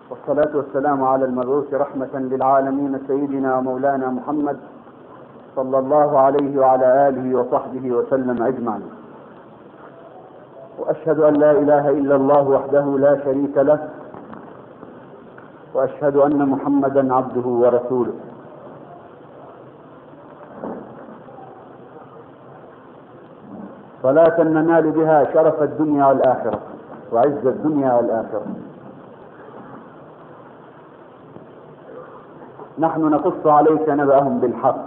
والصلاة والسلام على المبعوث رحمة للعالمين سيدنا ومولانا محمد صلى الله عليه وعلى آله وصحبه وسلم أجمعين وأشهد أن لا إله إلا الله وحده لا شريك له وأشهد أن محمدا عبده ورسوله صلاة ننال بها شرف الدنيا والآخرة وعز الدنيا والآخرة نحن نقص عليك نبأهم بالحق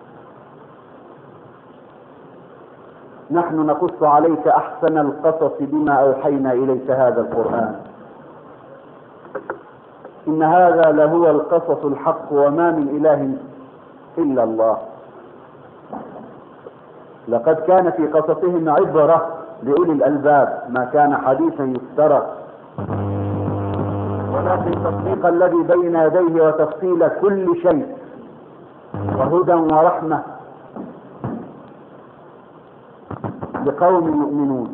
نحن نقص عليك أحسن القصص بما أوحينا إليك هذا القرآن إن هذا لهو القصص الحق وما من إله إلا الله لقد كان في قصصهم عبرة لأولي الألباب ما كان حديثا يفترى ولكن تصديق الذي بين يديه وتفصيل كل شيء وهدى ورحمة لقوم يؤمنون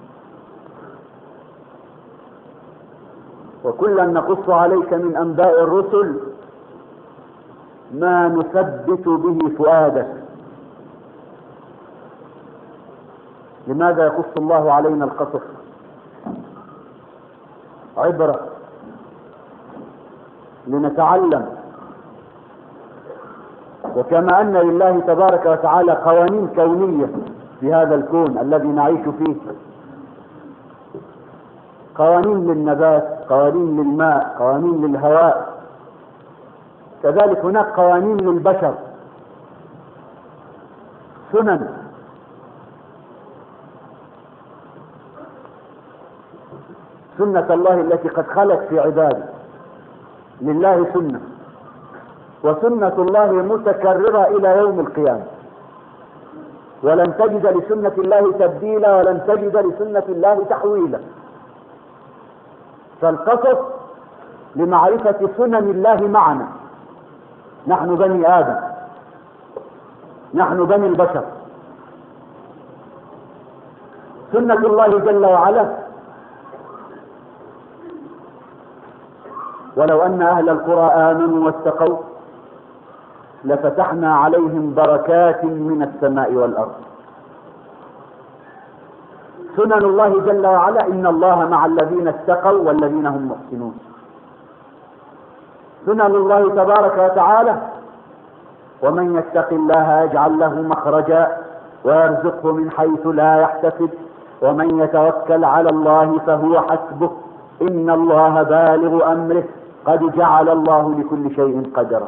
وكلا نقص عليك من أنباء الرسل ما نثبت به فؤادك لماذا يقص الله علينا القصص عبرة لنتعلم وكما أن لله تبارك وتعالى قوانين كونية في هذا الكون الذي نعيش فيه قوانين للنبات قوانين للماء قوانين للهواء كذلك هناك قوانين للبشر سنن سنة الله التي قد خلت في عباده لله سنة وسنة الله متكررة إلى يوم القيامة ولن تجد لسنة الله تبديلا ولن تجد لسنة الله تحويلا فالقصص لمعرفة سنن الله معنا نحن بني آدم نحن بني البشر سنة الله جل وعلا ولو أن أهل القرى آمنوا واتقوا لفتحنا عليهم بركات من السماء والأرض سنن الله جل وعلا إن الله مع الذين اتقوا والذين هم محسنون سنن الله تبارك وتعالى ومن يتق الله يجعل له مخرجا ويرزقه من حيث لا يحتسب ومن يتوكل على الله فهو حسبه إن الله بالغ أمره قد جعل الله لكل شيء قدرا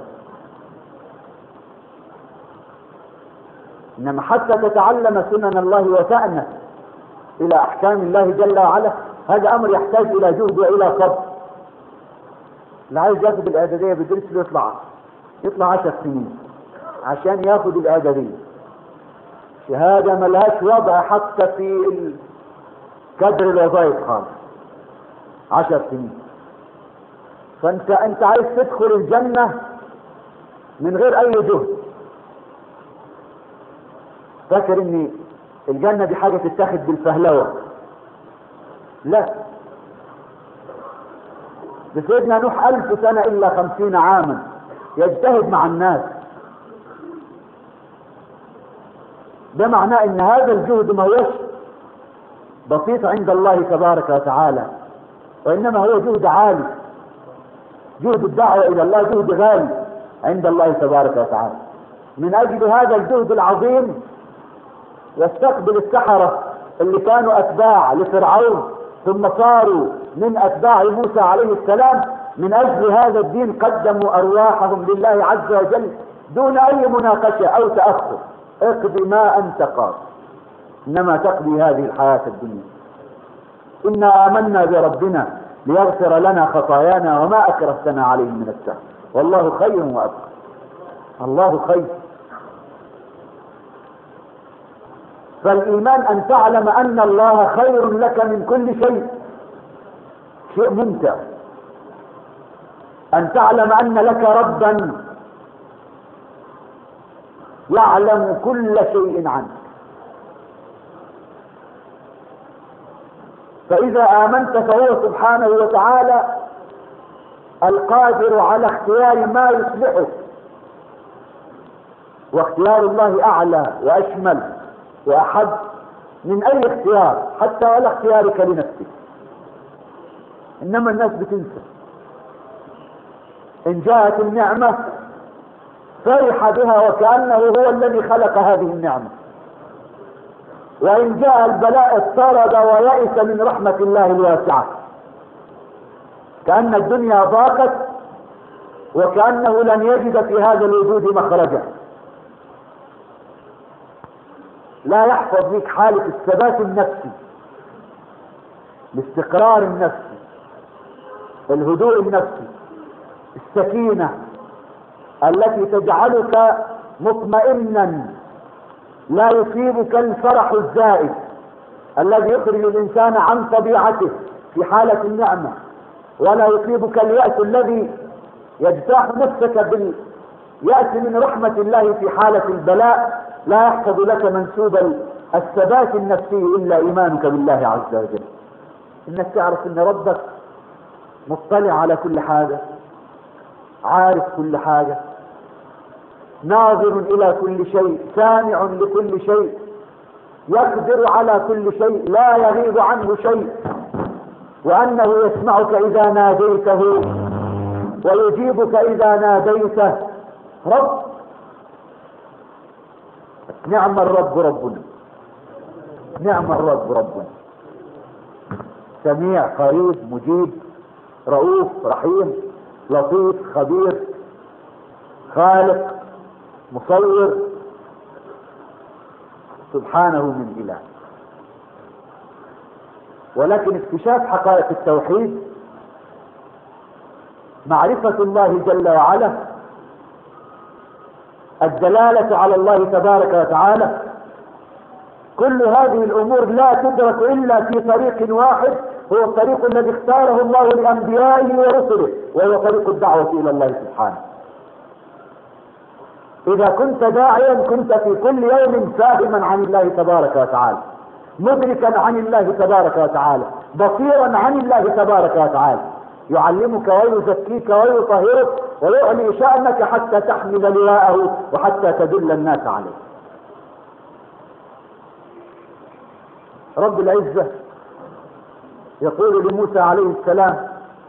إنما حتى تتعلم سنن الله وتأنس إلى أحكام الله جل وعلا هذا أمر يحتاج إلى جهد وإلى صبر اللي عايز ياخد الإعدادية بيدرس له يطلع يطلع عشر سنين عشان ياخد الإعدادية شهادة ملهاش وضع حتى في كدر الوظائف خالص عشر سنين فانت انت عايز تدخل الجنة من غير اي جهد فاكر ان الجنة دي حاجة تتاخد بالفهلوة لا بسيدنا نوح ألف سنة إلا خمسين عاما يجتهد مع الناس ده معناه ان هذا الجهد ما هوش بسيط عند الله تبارك وتعالى وانما هو جهد عالي جهد الدعوة الى الله جهد غالي عند الله تبارك وتعالى من اجل هذا الجهد العظيم يستقبل السحرة اللي كانوا اتباع لفرعون ثم صاروا من اتباع موسى عليه السلام من اجل هذا الدين قدموا ارواحهم لله عز وجل دون اي مناقشة او تأخر اقضي ما انت قاض انما تقضي هذه الحياة الدنيا انا امنا بربنا ليغفر لنا خطايانا وما اكرهتنا عليه من السهل والله خير وابقى الله خير فالايمان ان تعلم ان الله خير لك من كل شيء شيء ممتع ان تعلم ان لك ربا يعلم كل شيء عنك فإذا آمنت فهو سبحانه وتعالى القادر على اختيار ما يصلحه واختيار الله اعلى واشمل واحب من اي اختيار حتى ولا اختيارك لنفسك انما الناس بتنسى ان جاءت النعمة فرح بها وكأنه هو الذي خلق هذه النعمة وإن جاء البلاء اضطرد ويئس من رحمة الله الواسعة كأن الدنيا ضاقت وكأنه لن يجد في هذا الوجود مخرجا لا يحفظ لك حالة الثبات النفسي الاستقرار النفسي الهدوء النفسي السكينة التي تجعلك مطمئنا لا يصيبك الفرح الزائد الذي يخرج الانسان عن طبيعته في حالة النعمة ولا يصيبك اليأس الذي يجتاح نفسك باليأس من رحمة الله في حالة البلاء لا يحفظ لك منسوب الثبات النفسي الا ايمانك بالله عز وجل انك تعرف ان ربك مطلع على كل حاجة عارف كل حاجة ناظر الى كل شيء سامع لكل شيء يقدر على كل شيء لا يغيب عنه شيء وانه يسمعك اذا ناديته ويجيبك اذا ناديته رب نعم الرب ربنا نعم الرب ربنا سميع قريب مجيب رؤوف رحيم لطيف خبير خالق مصور سبحانه من اله ولكن اكتشاف حقائق التوحيد معرفة الله جل وعلا الدلالة على الله تبارك وتعالى كل هذه الامور لا تدرك الا في طريق واحد هو الطريق الذي اختاره الله لانبيائه ورسله وهو طريق الدعوة الى الله سبحانه اذا كنت داعيا كنت في كل يوم فاهما عن الله تبارك وتعالى مدركا عن الله تبارك وتعالى بصيرا عن الله تبارك وتعالى يعلمك ويزكيك ويطهرك ويعلي شأنك حتى تحمل لواءه وحتى تدل الناس عليه رب العزة يقول لموسى عليه السلام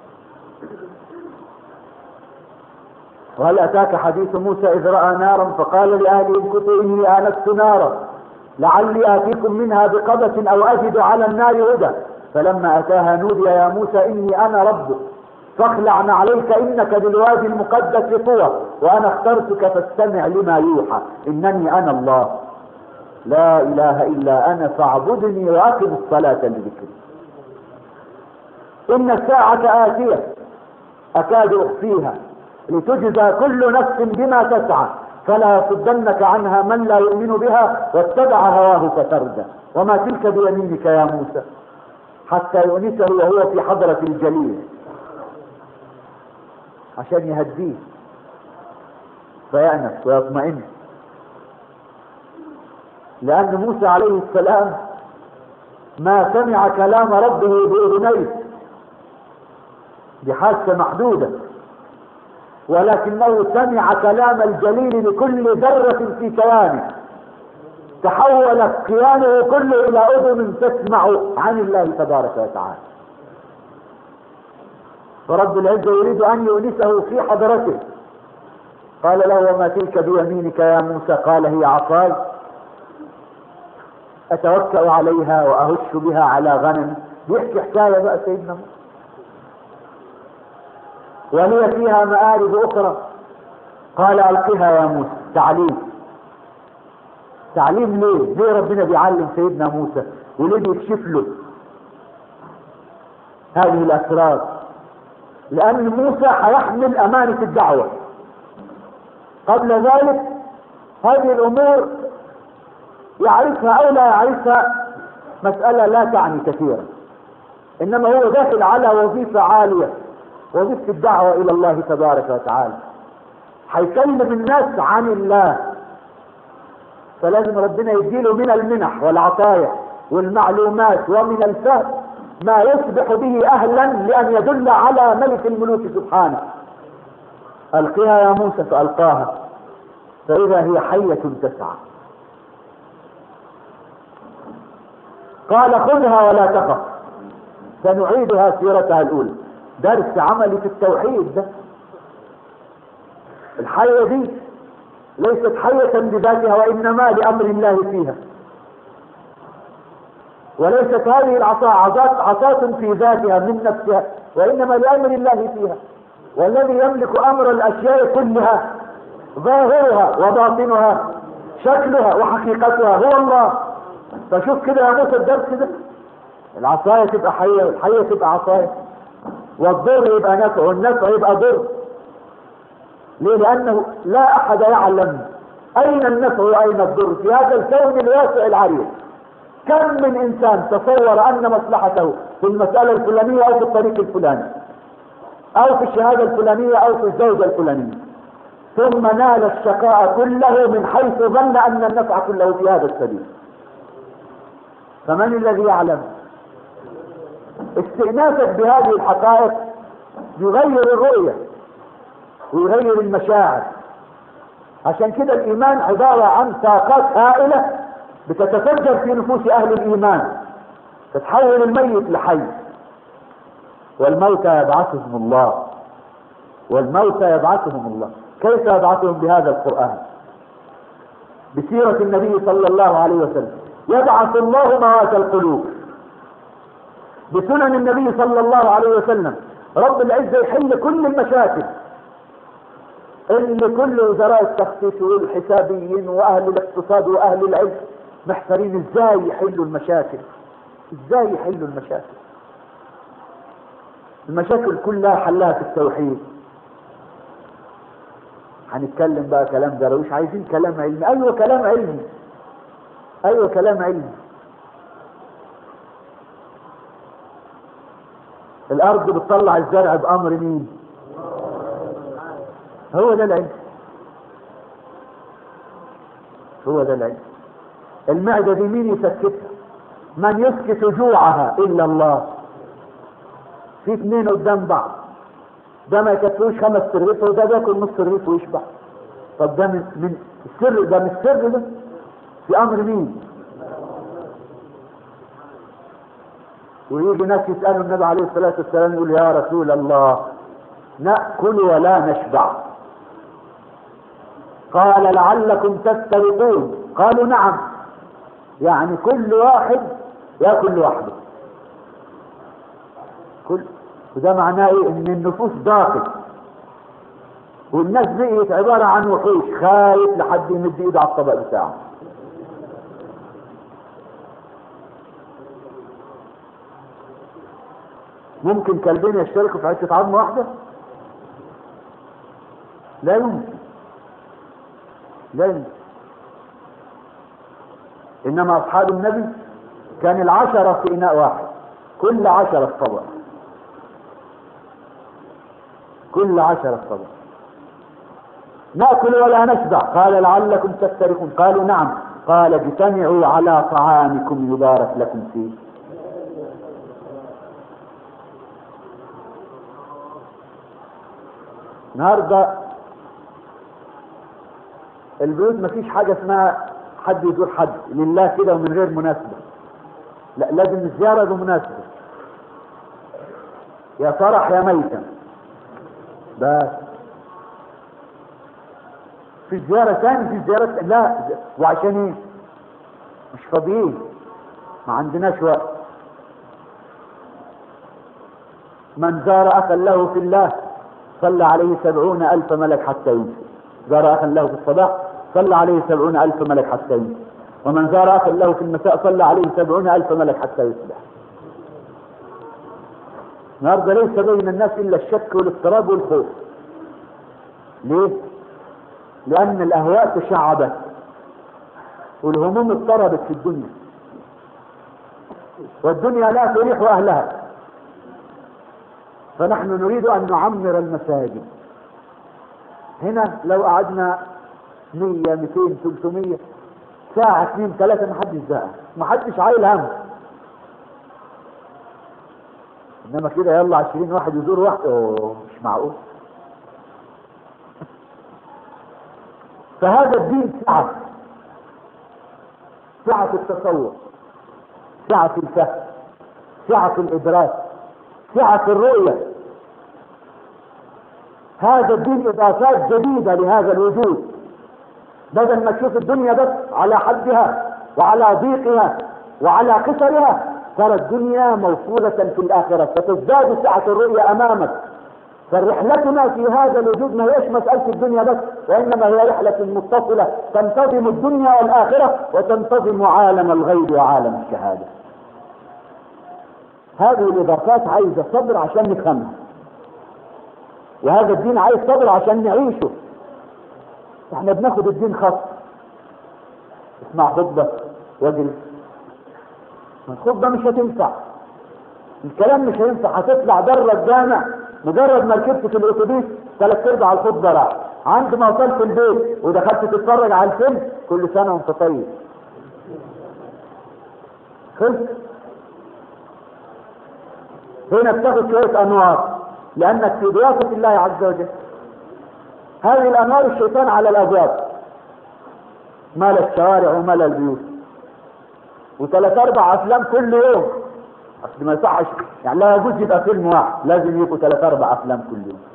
وهل أتاك حديث موسى إذ رأى نارا فقال لأهله امكثوا إني آنست نارا لعلي آتيكم منها بقبس أو أجد على النار هدى فلما أتاها نودي يا موسى إني أنا ربك فاخلع عليك إنك بالوادي المقدس طوى وأنا اخترتك فاستمع لما يوحى إنني أنا الله لا إله إلا أنا فاعبدني وأقم الصلاة لذكري إن الساعة آتية أكاد أخفيها لتجزى كل نفس بما تسعى فلا يصدنك عنها من لا يؤمن بها واتبع هواه فتردى وما تلك بيمينك يا موسى حتى يؤنسه وهو في حضرة الجليل عشان يهديه فيأنس ويطمئن لأن موسى عليه السلام ما سمع كلام ربه بأذنيه بحاسة محدودة ولكنه سمع كلام الجليل لكل ذرة في كيانه تحول كيانه كله الى اذن تسمع عن الله تبارك وتعالى فرب العزة يريد ان يؤنسه في حضرته قال له وما تلك بيمينك يا موسى قال هي عصاي اتوكأ عليها واهش بها على غنم بيحكي حكاية بقى سيدنا موسى ولي فيها مآرب أخرى قال ألقها يا موسى تعليم تعليم ليه؟ ليه ربنا بيعلم سيدنا موسى وليه بيكشف له هذه الأسرار لأن موسى هيحمل أمانة الدعوة قبل ذلك هذه الأمور يعرفها أو لا يعرفها مسألة لا تعني كثيرا إنما هو داخل على وظيفة عالية وظيفة الدعوة إلى الله تبارك وتعالى هيكلم الناس عن الله فلازم ربنا يديله من المنح والعطايا والمعلومات ومن الفهم ما يصبح به أهلا لأن يدل على ملك الملوك سبحانه ألقها يا موسى فألقاها فإذا هي حية تسعى قال خذها ولا تخف سنعيدها سيرتها الأولى درس عملي في التوحيد ده الحية دي ليست حية بذاتها وإنما لأمر الله فيها وليست هذه العصا عصاة في ذاتها من نفسها وإنما لأمر الله فيها والذي يملك أمر الأشياء كلها ظاهرها وباطنها شكلها وحقيقتها هو الله فشوف كده يا موسى الدرس ده العصاية تبقى حية والحية تبقى عصاية والضر يبقى نفع والنفع يبقى ضر ليه لأنه لا أحد يعلم أين النفع وأين الضر في هذا الكون الواسع العريض كم من إنسان تصور أن مصلحته في المسألة الفلانية أو في الطريق الفلاني أو في الشهادة الفلانية أو في الزوجة الفلانية ثم نال الشقاء كله من حيث ظن أن النفع كله في هذا السبيل فمن الذي يعلم استئناسك بهذه الحقائق يغير الرؤية ويغير المشاعر عشان كده الإيمان عبارة عن طاقات هائلة بتتفجر في نفوس أهل الإيمان تتحول الميت لحي والموتى يبعثهم الله والموتى يبعثهم الله كيف يبعثهم بهذا القرآن بسيرة النبي صلى الله عليه وسلم يبعث الله موات القلوب بسنن النبي صلى الله عليه وسلم رب العزة يحل كل المشاكل اللي كل وزراء التخطيط والحسابيين واهل الاقتصاد واهل العلم محتارين ازاي يحلوا المشاكل ازاي يحلوا المشاكل المشاكل كلها حلها في التوحيد هنتكلم بقى كلام درويش عايزين كلام علمي ايوه كلام علمي ايوه كلام علمي الارض بتطلع الزرع بامر مين هو ده العلم هو ده العلم المعدة دي مين يسكتها من يسكت جوعها الا الله في اثنين قدام بعض ده ما يكفيوش خمس رغيف وده بياكل نص رغيف ويشبع طب ده من, من السر ده من السر ده في امر مين ويجي ناس يسالوا النبي عليه الصلاه والسلام يقول يا رسول الله ناكل ولا نشبع قال لعلكم تسترقون قالوا نعم يعني كل واحد ياكل لوحده كل وده معناه ايه ان النفوس ضاقت والناس بقيت عبارة عن وحوش خايف لحد يمد ايده على الطبق بتاعه ممكن كلبين يشتركوا في حتة عظمة واحدة لا يمكن لا يمكن انما اصحاب النبي كان العشرة في اناء واحد كل عشرة في طبق كل عشرة في طبق ناكل ولا نشبع قال لعلكم تسترقون قالوا نعم قال اجتمعوا على طعامكم يبارك لكم فيه النهارده البيوت مفيش حاجه اسمها حد يزور حد لله كده ومن غير مناسبه لا لازم الزياره بمناسبه يا فرح يا ميتا بس في زيارة ثاني في زيارة لا وعشان ايه مش فاضيين ما عندناش وقت من زار اخا له في الله صلى عليه سبعون الف ملك حتى يمسي زار اخا له في الصباح صلى عليه سبعون الف ملك حتى يمسي ومن زار اخا له في المساء صلى عليه سبعون الف ملك حتى يصبح النهارده ليس بين الناس الا الشك والاضطراب والخوف ليه لان الاهواء تشعبت والهموم اضطربت في الدنيا والدنيا لا تريح اهلها فنحن نريد ان نعمر المساجد هنا لو قعدنا 100 200 300 ساعة اثنين ثلاثة ما حدش زهق ما حدش عايل هم انما كده يلا عشرين واحد يزور واحد اوه مش معقول فهذا الدين سعة سعة التصور سعة الفهم سعة الإدراك سعة الرؤية هذا الدين إضافات جديدة لهذا الوجود بدل ما تشوف الدنيا بس على حدها وعلى ضيقها وعلى قصرها ترى الدنيا موصولة في الآخرة فتزداد سعة الرؤية أمامك فرحلتنا في هذا الوجود ما هيش مسألة الدنيا بس وإنما هي رحلة متصلة تنتظم الدنيا والآخرة وتنتظم عالم الغيب وعالم الشهادة هذه الإضافات عايزة صبر عشان نفهمها وهذا الدين عايز صبر عشان نعيشه احنا بناخد الدين خط اسمع خطبة واجلس الخطبة مش هتنفع الكلام مش هينفع هتطلع بره الجامع مجرد ما ركبت في الاتوبيس ثلاث ارباع الخطبه راح عند ما وصلت البيت ودخلت تتفرج على الفيلم كل سنه وانت طيب خلص هنا بتاخد شويه انوار لانك في ضيافه الله عز وجل هذه الانوار الشيطان على الابواب مال الشوارع ومال البيوت وثلاث اربع افلام كل يوم اصل ما يصحش يعني لا يجوز يبقى فيلم واحد لازم يبقوا ثلاث اربع افلام كل يوم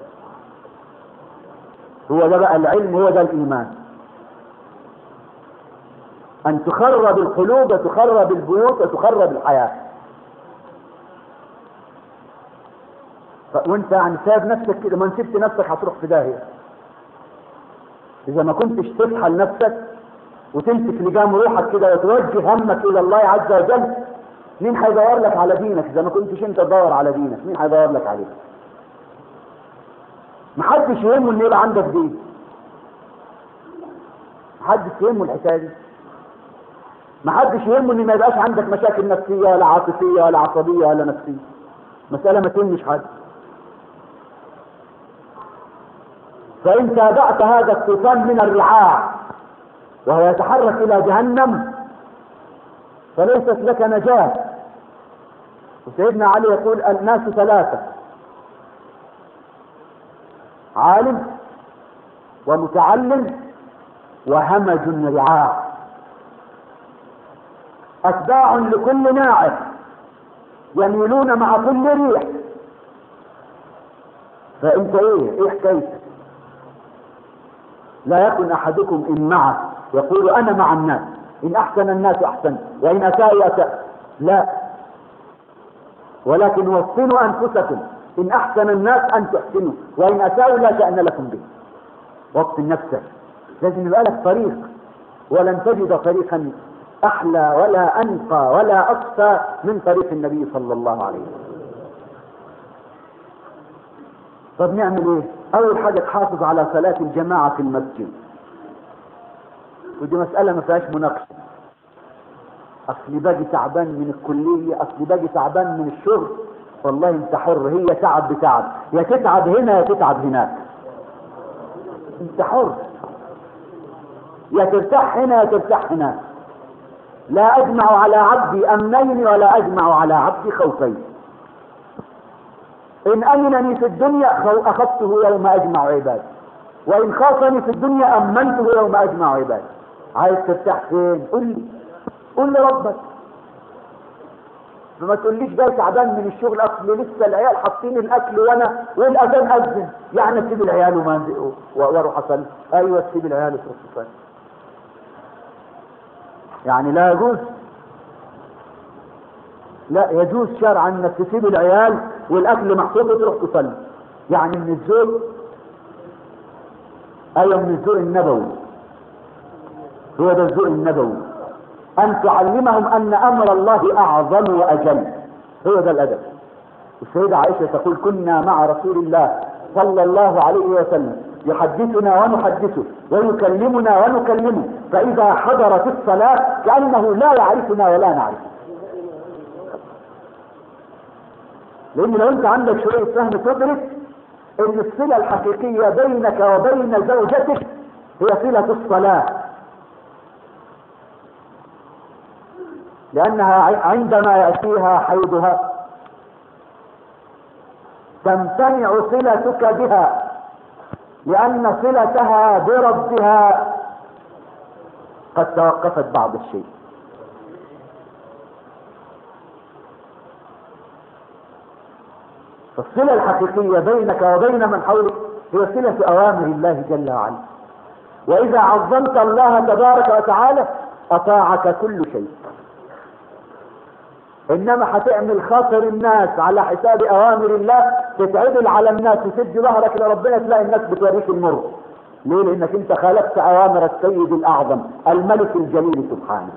هو ده بقى العلم هو ده الايمان ان تخرب القلوب وتخرب البيوت وتخرب الحياه وانت يعني سايب نفسك كده ما سبت نفسك هتروح في داهيه اذا ما كنتش تصحى لنفسك وتمسك لجام روحك كده وتوجه همك الى الله عز وجل مين هيدور لك على دينك اذا ما كنتش انت تدور على دينك مين هيدور لك عليه محدش يهمه ان يبقى عندك دين محدش يهمه الحكايه دي محدش يهمه ان ما يبقاش عندك مشاكل نفسيه ولا عاطفيه ولا عصبيه ولا نفسيه مساله ما تهمش حد فان تابعت هذا الطوفان من الرعاع وهو يتحرك الى جهنم فليست لك نجاه وسيدنا علي يقول الناس ثلاثة عالم ومتعلم وهمج رعاع أتباع لكل ناعم يميلون مع كل ريح فأنت إيه؟ إيه حكايتك؟ لا يكن أحدكم إن معه يقول أنا مع الناس إن أحسن الناس أحسن وإن أساءوا أساء لا ولكن وصنوا أنفسكم إن أحسن الناس أن تحسنوا وإن أساءوا لا شأن لكم به وصن نفسك لازم يبقى لك طريق ولن تجد طريقا أحلى ولا أنقى ولا أقسى من طريق النبي صلى الله عليه وسلم طب نعمل ايه اول حاجة تحافظ على صلاة الجماعة في المسجد ودي مسألة ما فيهاش مناقشة اصلي باجي تعبان من الكلية اصلي باجي تعبان من الشغل والله انت حر هي تعب بتعب يا تتعب هنا يا تتعب هناك انت حر يا ترتاح هنا يا ترتاح هناك لا اجمع على عبدي امنين ولا اجمع على عبدي خوفين ان امنني في الدنيا اخذته يوم اجمع عبادي وان خافني في الدنيا امنته يوم اجمع عبادي عايز ترتاح فين قل لي قل لربك فما تقوليش جاي تعبان من الشغل اصل لسه العيال حاطين الاكل وانا والاذان اذن يعني اسيب العيال وما واروح اصلي ايوه تسيب العيال وتروح تصلي يعني لا يجوز لا يجوز شرعا انك تسيب العيال والاكل محطوط وتروح تصلي يعني من الزوج ايوه من الذوق النبوي هو ده الذوق النبوي ان تعلمهم ان امر الله اعظم واجل هو ده الادب السيدة عائشة تقول كنا مع رسول الله صلى الله عليه وسلم يحدثنا ونحدثه ويكلمنا ونكلمه فإذا حضرت الصلاة كأنه لا يعرفنا ولا نعرفه لأن لو أنت عندك شوية فهم تدرك أن الصلة الحقيقية بينك وبين زوجتك هي صلة الصلاة لأنها عندما يأتيها حيضها تمتنع صلتك بها لأن صلتها بربها قد توقفت بعض الشيء فالصلة الحقيقية بينك وبين من حولك هي صلة أوامر الله جل وعلا وإذا عظمت الله تبارك وتعالى أطاعك كل شيء إنما هتعمل خاطر الناس على حساب أوامر الله تتعدل على الناس وتدي ظهرك لربنا تلاقي الناس بتوريك المر ليه؟ لأنك أنت خالفت أوامر السيد الأعظم الملك الجليل سبحانه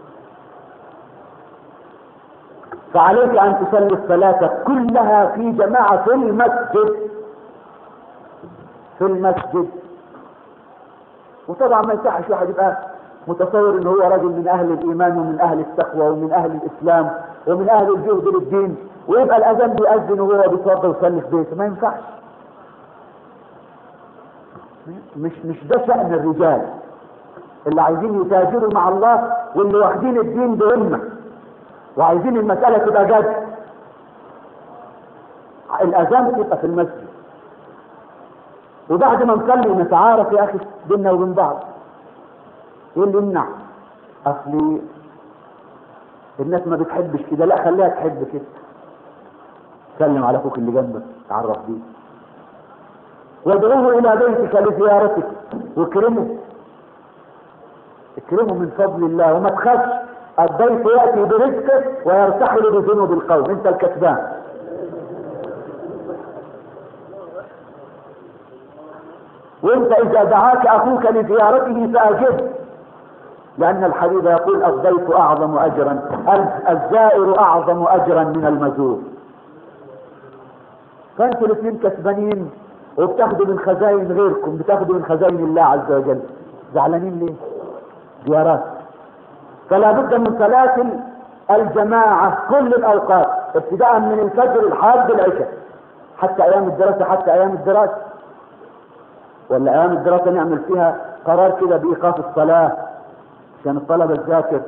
فعليك أن تصلي الصلاة كلها في جماعة في المسجد في المسجد وطبعا ما يصحش واحد يبقى متصور ان هو رجل من اهل الايمان ومن اهل التقوى ومن اهل الاسلام ومن اهل الجهد للدين ويبقى الاذان بيأذن وهو بيتوضى ويصلي في بيته ما ينفعش مش مش ده شأن الرجال اللي عايزين يتاجروا مع الله واللي واخدين الدين بهمه وعايزين المسألة تبقى جد الأذان تبقى في المسجد وبعد ما نصلي نتعارف يا أخي بينا وبين بعض ايه اللي يمنع اصلي الناس ما بتحبش كده لا خليها تحب كده سلم على اخوك اللي جنبك تعرف بيه وادعوه الى بيتك لزيارتك واكرمه اكرمه من فضل الله وما تخافش الضيف ياتي برزقه ويرتحل بذنوب القوم انت الكسبان وانت اذا دعاك اخوك لزيارته فاجبه لان الحبيب يقول الضيف اعظم اجرا الزائر اعظم اجرا من المزور فانتوا الاثنين كسبانين وبتاخدوا من خزائن غيركم بتاخدوا من خزائن الله عز وجل زعلانين ليه زيارات فلا بد من صلاة الجماعة كل الأوقات ابتداء من الفجر لحد العشاء حتى أيام الدراسة حتى أيام الدراسة ولا أيام الدراسة نعمل فيها قرار كده بإيقاف الصلاة عشان الطلبة تذاكر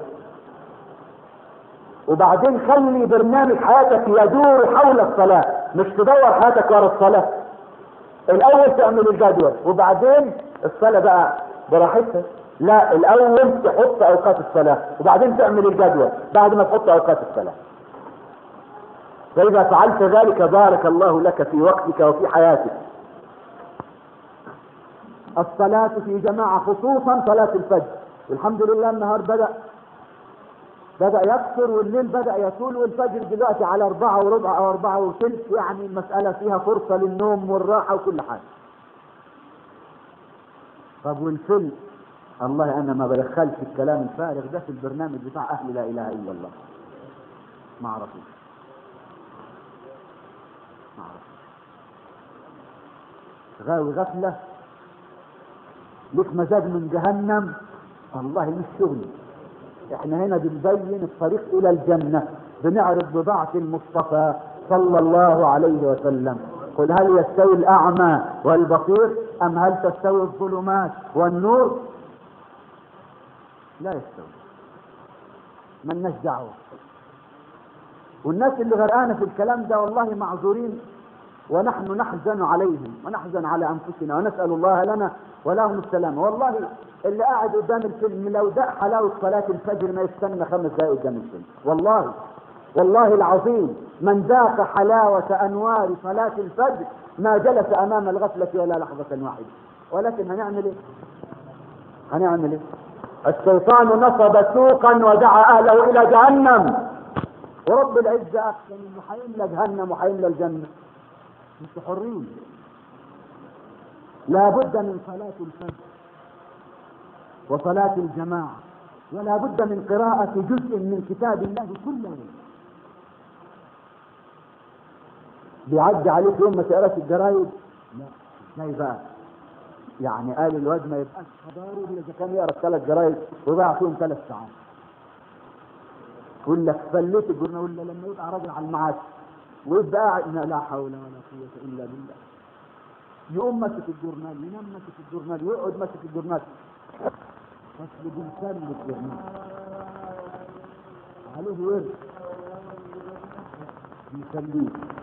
وبعدين خلي برنامج حياتك يدور حول الصلاة مش تدور حياتك ورا الصلاة الأول تعمل الجدول وبعدين الصلاة بقى براحتها لا الاول تحط اوقات الصلاة وبعدين تعمل الجدول بعد ما تحط اوقات الصلاة فاذا فعلت ذلك بارك الله لك في وقتك وفي حياتك الصلاة في جماعة خصوصا صلاة الفجر والحمد لله النهار بدأ بدأ يكثر والليل بدأ يطول والفجر دلوقتي على أربعة وربع أو أربعة وثلث يعني المسألة فيها فرصة للنوم والراحة وكل حاجة. طب والفيلم الله انا ما بدخلش الكلام الفارغ ده في البرنامج بتاع اهل لا اله الا الله ما اعرفوش ما اعرفوش غاوي غفله لك مزاج من جهنم والله مش شغلي احنا هنا بنبين الطريق الى الجنه بنعرض بضاعه المصطفى صلى الله عليه وسلم قل هل يستوي الاعمى والبصير ام هل تستوي الظلمات والنور لا يستوي ملناش دعوة والناس اللي غرقانة في الكلام ده والله معذورين ونحن نحزن عليهم ونحزن على أنفسنا ونسأل الله لنا ولهم السلامة والله اللي قاعد قدام الفيلم لو دق حلاوة صلاة الفجر ما يستنى خمس دقايق قدام الفيلم والله والله العظيم من ذاق حلاوة أنوار صلاة الفجر ما جلس أمام الغفلة ولا لحظة واحدة ولكن هنعمل إيه؟ هنعمل إيه؟ الشيطان نصب سوقا ودعا اهله الى جهنم ورب العزة اقسم انه حيملى جهنم وحيملى الجنة انتوا حرين لا بد من صلاة الفجر وصلاة الجماعة ولا بد من قراءة جزء من كتاب الله كل يوم بيعدي عليك يوم ما تقراش الجرايد لا ازاي بقى يعني قال الواد ما يبقاش حضاري اذا كان يقرا ثلاث جرايد وضاع فيهم ثلاث ساعات يقول لك فليت الجرنال ولا لما يبقى راجل على المعاش ويبقى قاعد لا حول ولا قوه الا بالله يقوم ماسك الجورنال ينام ماسك الجورنال يقعد ماسك الجورنال اصل بنسلم الجورنال عليه ورد بيسليه